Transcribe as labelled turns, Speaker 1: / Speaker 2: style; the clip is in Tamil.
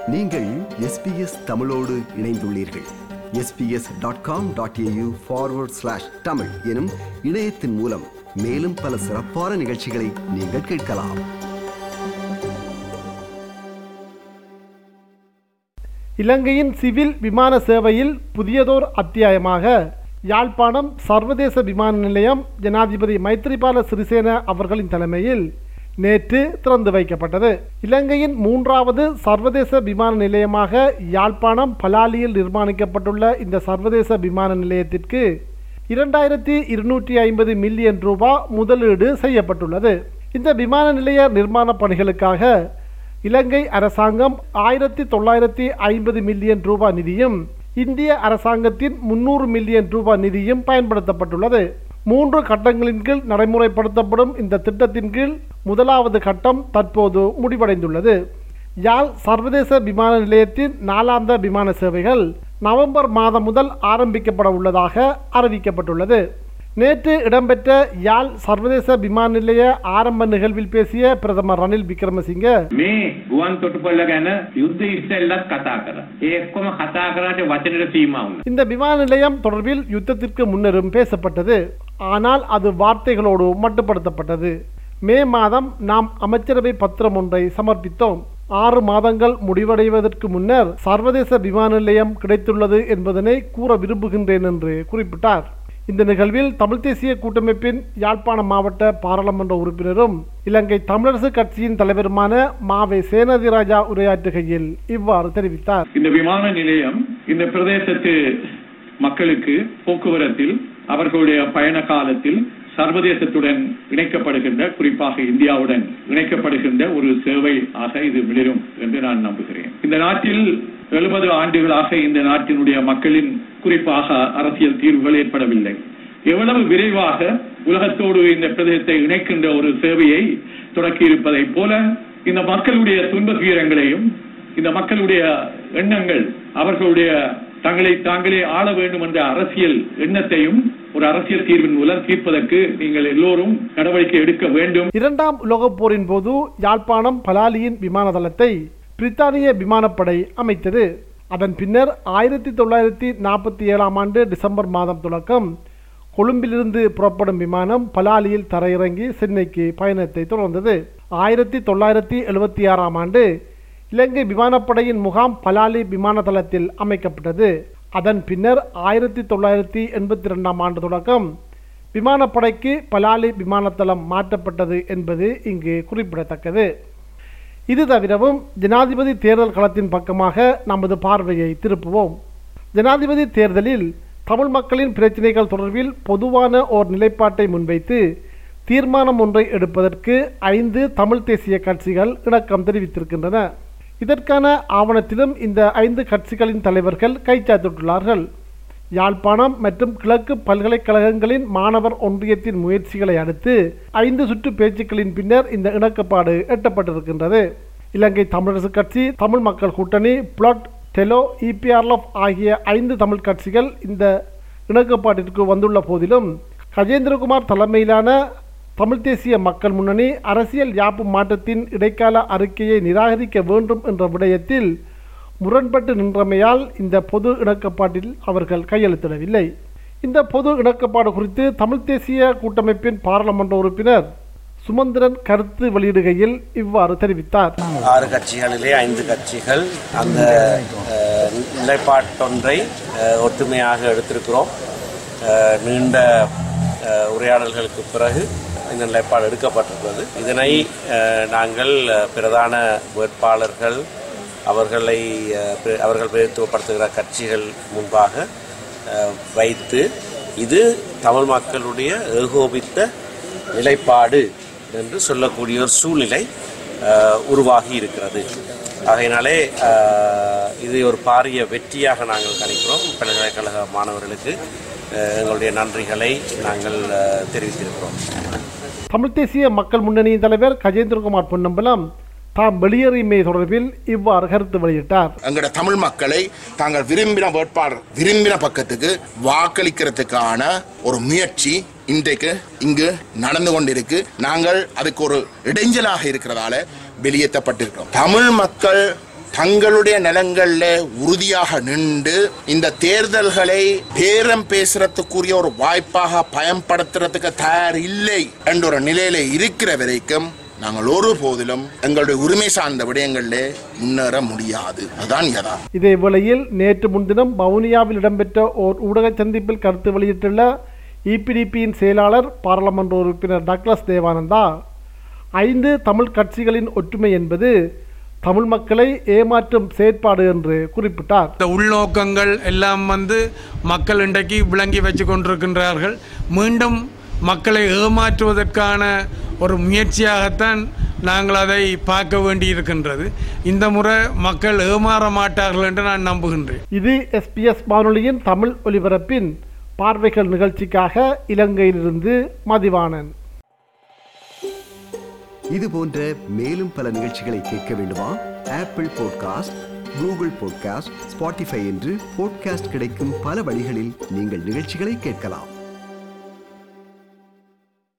Speaker 1: நீங்கள் எஸ்பிஎஸ் தமிழோடு இணைந்துள்ளீர்கள் SBS dot com dot AU forward slash Tamil எனும் இணையத்தின் மூலம் மேலும் பல சிறப்பான நிகழ்ச்சிகளை நீங்கள் கேட்கலாம்
Speaker 2: இலங்கையின் சிவில் விமான சேவையில் புதியதோர் அத்தியாயமாக யாழ்ப்பாணம் சர்வதேச விமான நிலையம் ஜனாதிபதி மைத்ரிபால சிறிசேன அவர்களின் தலைமையில் நேற்று திறந்து வைக்கப்பட்டது இலங்கையின் மூன்றாவது சர்வதேச விமான நிலையமாக யாழ்ப்பாணம் பலாலியில் நிர்மாணிக்கப்பட்டுள்ள இந்த சர்வதேச விமான நிலையத்திற்கு இரண்டாயிரத்தி இருநூற்றி ஐம்பது மில்லியன் ரூபாய் முதலீடு செய்யப்பட்டுள்ளது இந்த விமான நிலைய நிர்மாண பணிகளுக்காக இலங்கை அரசாங்கம் ஆயிரத்தி தொள்ளாயிரத்தி ஐம்பது மில்லியன் ரூபாய் நிதியும் இந்திய அரசாங்கத்தின் முன்னூறு மில்லியன் ரூபாய் நிதியும் பயன்படுத்தப்பட்டுள்ளது மூன்று கட்டங்களின் கீழ் நடைமுறைப்படுத்தப்படும் இந்த திட்டத்தின் கீழ் முதலாவது கட்டம் தற்போது முடிவடைந்துள்ளது யாழ் சர்வதேச விமான நிலையத்தின் நாளாந்த விமான சேவைகள் நவம்பர் மாதம் முதல் ஆரம்பிக்கப்பட உள்ளதாக அறிவிக்கப்பட்டுள்ளது நேற்று இடம்பெற்ற யாழ் சர்வதேச விமான நிலைய ஆரம்ப நிகழ்வில் பேசிய பிரதமர் ரணில் விக்ரமசிங்க
Speaker 3: මේ ගුවන් තොටුපොල්ල ගැන යුද්ධ ඉස්සෙල්ලත් කතා කරා. ඒ ඔක්කොම කතා කරාට වචනෙට සීමා වුණා.
Speaker 2: இந்த விமான நிலையம் தொடர்பில் யுத்தத்திற்கு முன்னரும் பேசப்பட்டது ஆனால் அது வார்த்தைகளோடு மட்டுப்படுத்தப்பட்டது மே மாதம் நாம் அமைச்சரவை பத்திரம் ஒன்றை சமர்ப்பித்தோம் ஆறு மாதங்கள் முடிவடைவதற்கு முன்னர் சர்வதேச விமான நிலையம் கிடைத்துள்ளது என்பதனை கூற விரும்புகின்றேன் என்று குறிப்பிட்டார் இந்த நிகழ்வில் தமிழ் தேசிய கூட்டமைப்பின் யாழ்ப்பாண மாவட்ட பாராளுமன்ற உறுப்பினரும் இலங்கை தமிழரசு கட்சியின் தலைவருமான மாவை சேனதிராஜா உரையாற்றுகையில் இவ்வாறு தெரிவித்தார்
Speaker 3: இந்த விமான நிலையம் இந்த பிரதேசத்து மக்களுக்கு போக்குவரத்தில் அவர்களுடைய பயண காலத்தில் சர்வதேசத்துடன் இணைக்கப்படுகின்ற குறிப்பாக இந்தியாவுடன் இணைக்கப்படுகின்ற ஒரு சேவை ஆக இது மிளிரும் என்று நான் நம்புகிறேன் இந்த நாட்டில் எழுபது ஆண்டுகளாக இந்த நாட்டினுடைய மக்களின் குறிப்பாக அரசியல் தீர்வுகள் ஏற்படவில்லை எவ்வளவு விரைவாக உலகத்தோடு இந்த பிரதேசத்தை இணைக்கின்ற ஒரு சேவையை தொடக்கி இருப்பதைப் போல இந்த மக்களுடைய துன்ப துயரங்களையும் இந்த மக்களுடைய எண்ணங்கள் அவர்களுடைய தங்களை தாங்களே ஆள வேண்டும் என்ற அரசியல் எண்ணத்தையும் ஒரு அரசியல் தீர்வின் மூலம் தீர்ப்பதற்கு நீங்கள் எல்லோரும் நடவடிக்கை எடுக்க வேண்டும்
Speaker 2: இரண்டாம் உலகப் போரின் போது யாழ்ப்பாணம் பலாலியின் விமான தளத்தை பிரித்தானிய விமானப்படை அமைத்தது அதன் பின்னர் ஆயிரத்தி தொள்ளாயிரத்தி நாற்பத்தி ஏழாம் ஆண்டு டிசம்பர் மாதம் தொடக்கம் கொழும்பிலிருந்து புறப்படும் விமானம் பலாலியில் தரையிறங்கி சென்னைக்கு பயணத்தை தொடர்ந்தது ஆயிரத்தி தொள்ளாயிரத்தி எழுபத்தி ஆறாம் ஆண்டு இலங்கை விமானப்படையின் முகாம் பலாலி விமான தளத்தில் அமைக்கப்பட்டது அதன் பின்னர் ஆயிரத்தி தொள்ளாயிரத்தி எண்பத்தி ரெண்டாம் ஆண்டு தொடக்கம் விமானப்படைக்கு பலாலி விமானத்தளம் மாற்றப்பட்டது என்பது இங்கு குறிப்பிடத்தக்கது இது தவிரவும் ஜனாதிபதி தேர்தல் களத்தின் பக்கமாக நமது பார்வையை திருப்புவோம் ஜனாதிபதி தேர்தலில் தமிழ் மக்களின் பிரச்சினைகள் தொடர்பில் பொதுவான ஓர் நிலைப்பாட்டை முன்வைத்து தீர்மானம் ஒன்றை எடுப்பதற்கு ஐந்து தமிழ் தேசிய கட்சிகள் இணக்கம் தெரிவித்திருக்கின்றன இதற்கான ஆவணத்திலும் இந்த ஐந்து கட்சிகளின் தலைவர்கள் கைச்சாத்திட்டுள்ளார்கள் யாழ்ப்பாணம் மற்றும் கிழக்கு பல்கலைக்கழகங்களின் மாணவர் ஒன்றியத்தின் முயற்சிகளை அடுத்து ஐந்து சுற்று பேச்சுக்களின் பின்னர் இந்த இணக்கப்பாடு எட்டப்பட்டிருக்கின்றது இலங்கை தமிழரசு கட்சி தமிழ் மக்கள் கூட்டணி புளட் டெலோ இபிஆர்எஃப் ஆகிய ஐந்து தமிழ் கட்சிகள் இந்த இணக்கப்பாட்டிற்கு வந்துள்ள போதிலும் கஜேந்திரகுமார் தலைமையிலான தமிழ் தேசிய மக்கள் முன்னணி அரசியல் யாப்பு மாற்றத்தின் இடைக்கால அறிக்கையை நிராகரிக்க வேண்டும் என்ற விடயத்தில் முரண்பட்டு நின்றமையால் இந்த பொது இணக்கப்பாட்டில் அவர்கள் கையெழுத்திடவில்லை இந்த பொது இணக்கப்பாடு குறித்து தமிழ் தேசிய கூட்டமைப்பின் பாராளுமன்ற உறுப்பினர் சுமந்திரன் கருத்து வெளியிடுகையில் இவ்வாறு தெரிவித்தார்
Speaker 4: ஆறு கட்சிகளிலே ஐந்து கட்சிகள் அந்த அஹ், நிலைப்பாட்டொன்றை அஹ், ஒற்றுமையாக எடுத்திருக்கிறோம் அஹ், நீண்ட அஹ், உரையாடல்களுக்கு பிறகு இந்த நிலைப்பாடு எடுக்கப்பட்டிருக்கிறது இதனை அஹ், நாங்கள் அஹ், பிரதான வேட்பாளர்கள் அவர்களை அஹ், பிர- அவர்கள் பிரதித்துவப்படுத்துகிற கட்சிகள் முன்பாக அஹ், வைத்து இது தமிழ் மக்களுடைய ஏகோபித்த நிலைப்பாடு என்று சொல்லக்கூடிய ஒரு சூழ்நிலை அஹ், உருவாகி இருக்கிறது ஆகையினாலே அஹ், இது ஒரு பாரிய வெற்றியாக நாங்கள் கணிக்கிறோம் பல்கலைக்கழக மாணவர்களுக்கு அஹ், எங்களுடைய நன்றிகளை நாங்கள் அஹ், தெரிவித்திருக்கிறோம்
Speaker 2: தமிழ் தேசிய மக்கள் முன்னணியின் தலைவர் கஜேந்திரகுமார் பொன்னம்பலம் தாம் வெளியேறியமை தொடர்பில் இவ்வாறு கருத்து வெளியிட்டார்
Speaker 5: எங்கட தமிழ் மக்களை தாங்கள் விரும்பின வேட்பாளர் விரும்பின பக்கத்துக்கு வாக்களிக்கிறதுக்கான ஒரு முயற்சி இன்றைக்கு இங்கு நடந்து கொண்டிருக்கு நாங்கள் அதுக்கு ஒரு இடைஞ்சலாக இருக்கிறதால வெளியேற்றப்பட்டிருக்கிறோம் தமிழ் மக்கள் தங்களுடைய நலங்கள்ல உறுதியாக நின்று இந்த தேர்தல்களை பேரம் பேசுறதுக்குரிய ஒரு வாய்ப்பாக பயன்படுத்துறதுக்கு தயார் இல்லை என்ற ஒரு நிலையில இருக்கிற வரைக்கும் நாங்கள் ஒரு போதிலும் எங்களுடைய உரிமை சார்ந்த விடயங்களிலே முன்னேற முடியாது அதுதான் யதா
Speaker 2: இதே வேளையில் நேற்று முன்தினம் வவுனியாவில் இடம்பெற்ற ஓர் ஊடக சந்திப்பில் கருத்து வெளியிட்டுள்ள இபிடிபியின் செயலாளர் பாராளுமன்ற உறுப்பினர் டக்ளஸ் தேவானந்தா ஐந்து தமிழ் கட்சிகளின் ஒற்றுமை என்பது தமிழ் மக்களை ஏமாற்றும் செயற்பாடு என்று குறிப்பிட்டார்
Speaker 6: இந்த உள்நோக்கங்கள் எல்லாம் வந்து மக்கள் இன்றைக்கு விளங்கி வச்சு கொண்டிருக்கின்றார்கள் மீண்டும் மக்களை ஏமாற்றுவதற்கான ஒரு முயற்சியாகத்தான் நாங்கள் அதை பார்க்க வேண்டியிருக்கின்றது இந்த முறை மக்கள் ஏமாற மாட்டார்கள் என்று நான் நம்புகின்றேன்
Speaker 2: இது எஸ்பிஎஸ் வானொலியின் தமிழ் ஒலிபரப்பின் பார்வைகள் நிகழ்ச்சிக்காக இலங்கையிலிருந்து மதிவாணன்
Speaker 1: இது போன்ற மேலும் பல நிகழ்ச்சிகளை கேட்க வேண்டுமா Apple podcast Google podcast Spotify என்று பாட்காஸ்ட் கிடைக்கும் பல வழிகளில் நீங்கள் நிகழ்ச்சிகளை கேட்கலாம்